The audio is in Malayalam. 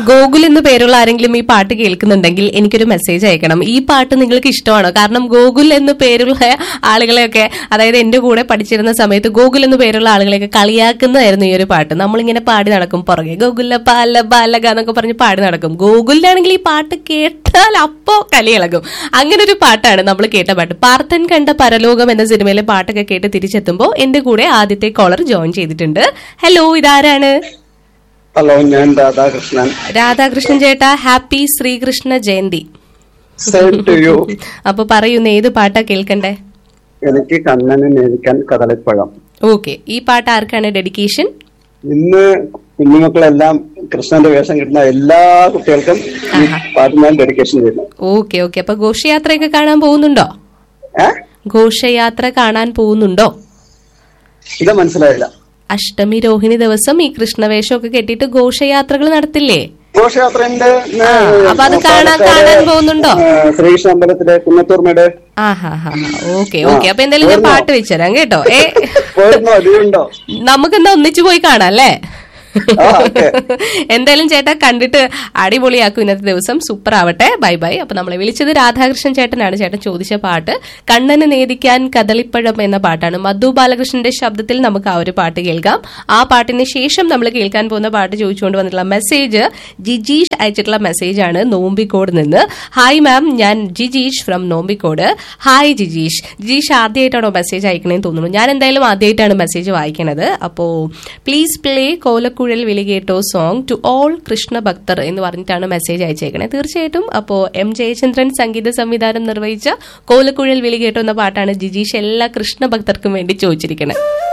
ഗോകുൽ എന്ന് പേരുള്ള ആരെങ്കിലും ഈ പാട്ട് കേൾക്കുന്നുണ്ടെങ്കിൽ എനിക്കൊരു മെസ്സേജ് അയക്കണം ഈ പാട്ട് നിങ്ങൾക്ക് ഇഷ്ടമാണോ കാരണം ഗോകുൽ എന്ന് പേരുള്ള ആളുകളെയൊക്കെ അതായത് എന്റെ കൂടെ പഠിച്ചിരുന്ന സമയത്ത് ഗോകുൽ എന്ന് പേരുള്ള ആളുകളെയൊക്കെ കളിയാക്കുന്നതായിരുന്നു ഈ ഒരു പാട്ട് നമ്മളിങ്ങനെ പാടി നടക്കും പുറകെ ഗോകുല പാല ബാലക എന്നൊക്കെ പറഞ്ഞ് പാടി നടക്കും ഗോകുലിനാണെങ്കിൽ ഈ പാട്ട് കേട്ടാൽ അപ്പോ കലിയിളകും അങ്ങനെ ഒരു പാട്ടാണ് നമ്മൾ കേട്ട പാട്ട് പാർത്ഥൻ കണ്ട പരലോകം എന്ന സിനിമയിലെ പാട്ടൊക്കെ കേട്ട് തിരിച്ചെത്തുമ്പോൾ എന്റെ കൂടെ ആദ്യത്തെ കോളർ ജോയിൻ ചെയ്തിട്ടുണ്ട് ഹലോ ഇതാരാണ് ഹലോ ഞാൻ രാധാകൃഷ്ണൻ രാധാകൃഷ്ണൻ ചേട്ടാ happy Sri Krishna Jayanti same to you അപ്പൊ പറയുന്ന ഏത് പാട്ടാ കേൾക്കണ്ടേ എനിക്ക് കണ്ണനെ നേരിക്കാൻ കദളിപ്പഴം ഓക്കെ ഈ പാട്ട് ആർക്കാണ് ഡെഡിക്കേഷൻ ഇന്ന് കുഞ്ഞുമക്കളെല്ലാം കൃഷ്ണന്റെ വേഷം കിട്ടുന്ന എല്ലാ കുട്ടികൾക്കും ഈ പാട്ട് ഞാൻ ഡെഡിക്കേഷൻ ചെയ്യുന്നു ഓക്കെ ഓക്കെ അപ്പൊ ഘോഷയാത്രയൊക്കെ കാണാൻ പോകുന്നുണ്ടോ ഏ ഘോഷയാത്ര കാണാൻ പോകുന്നുണ്ടോ ഇത് മനസ്സിലായില്ല അഷ്ടമി രോഹിണി ദിവസം ഈ കൃഷ്ണവേഷമൊക്കെ കെട്ടിയിട്ട് ഘോഷയാത്രകൾ നടത്തില്ലേ ഘോഷയാത്രന്റെ ആ, അപ്പൊ അത് കാണാൻ- കാണാൻ പോകുന്നുണ്ടോ? ശ്രീകൃഷ്ണ അമ്പലത്തിലെ കുന്നത്തൂർമയുടെ ആഹാ ഹാ ഓക്കെ ഓക്കെ അപ്പൊ എന്തായാലും ഞാൻ പാട്ട് വെച്ചുതരാം കേട്ടോ ഏ പോയിരുന്നോ അതിലുണ്ടോ നമുക്കെന്താ ഒന്നിച്ചു പോയി കാണാം അല്ലേ ആ, ഓക്കേ. എന്തായാലും ചേട്ടാ കണ്ടിട്ട് അടിപൊളിയാക്കും ഇന്നത്തെ ദിവസം സൂപ്പർ ആവട്ടെ ബൈ ബൈ അപ്പൊ നമ്മളെ വിളിച്ചത് രാധാകൃഷ്ണൻ ചേട്ടനാണ് ചേട്ടൻ ചോദിച്ച പാട്ട് കണ്ണന് നേദിക്കാൻ കദളിപ്പഴം എന്ന പാട്ടാണ് മധു ബാലകൃഷ്ണന്റെ ശബ്ദത്തിൽ നമുക്ക് ആ ഒരു പാട്ട് കേൾക്കാം ആ പാട്ടിന് ശേഷം നമ്മൾ കേൾക്കാൻ പോകുന്ന പാട്ട് ചോദിച്ചുകൊണ്ട് വന്നിട്ടുള്ള മെസ്സേജ് ജിജീഷ് അയച്ചിട്ടുള്ള മെസ്സേജ് ആണ് നോമ്പിക്കോട് നിന്ന് ഹായ് മാം ഞാൻ ജിജീഷ് ഫ്രം നോമ്പിക്കോട് ഹായ് ജിജീഷ് ജിജീഷ് ആദ്യമായിട്ടാണോ മെസ്സേജ് അയക്കണേന്ന് തോന്നുന്നു ഞാൻ എന്തായാലും ആദ്യമായിട്ടാണ് മെസ്സേജ് വായിക്കണത് അപ്പോ please play Kolakuzhal Vilikatto song to all Krishna ഭക്തർ എന്ന് പറഞ്ഞിട്ടാണ് മെസ്സേജ് അയച്ചേക്കണേ തീർച്ചയായിട്ടും അപ്പോ എം ജയചന്ദ്രൻ സംഗീത സംവിധാനം നിർവഹിച്ച കോലക്കുഴൽ വിളികേട്ടോ എന്ന പാട്ടാണ് ജിജീഷ് എല്ലാ കൃഷ്ണ ഭക്തർക്കും വേണ്ടി ചോദിച്ചിരിക്കുന്നത്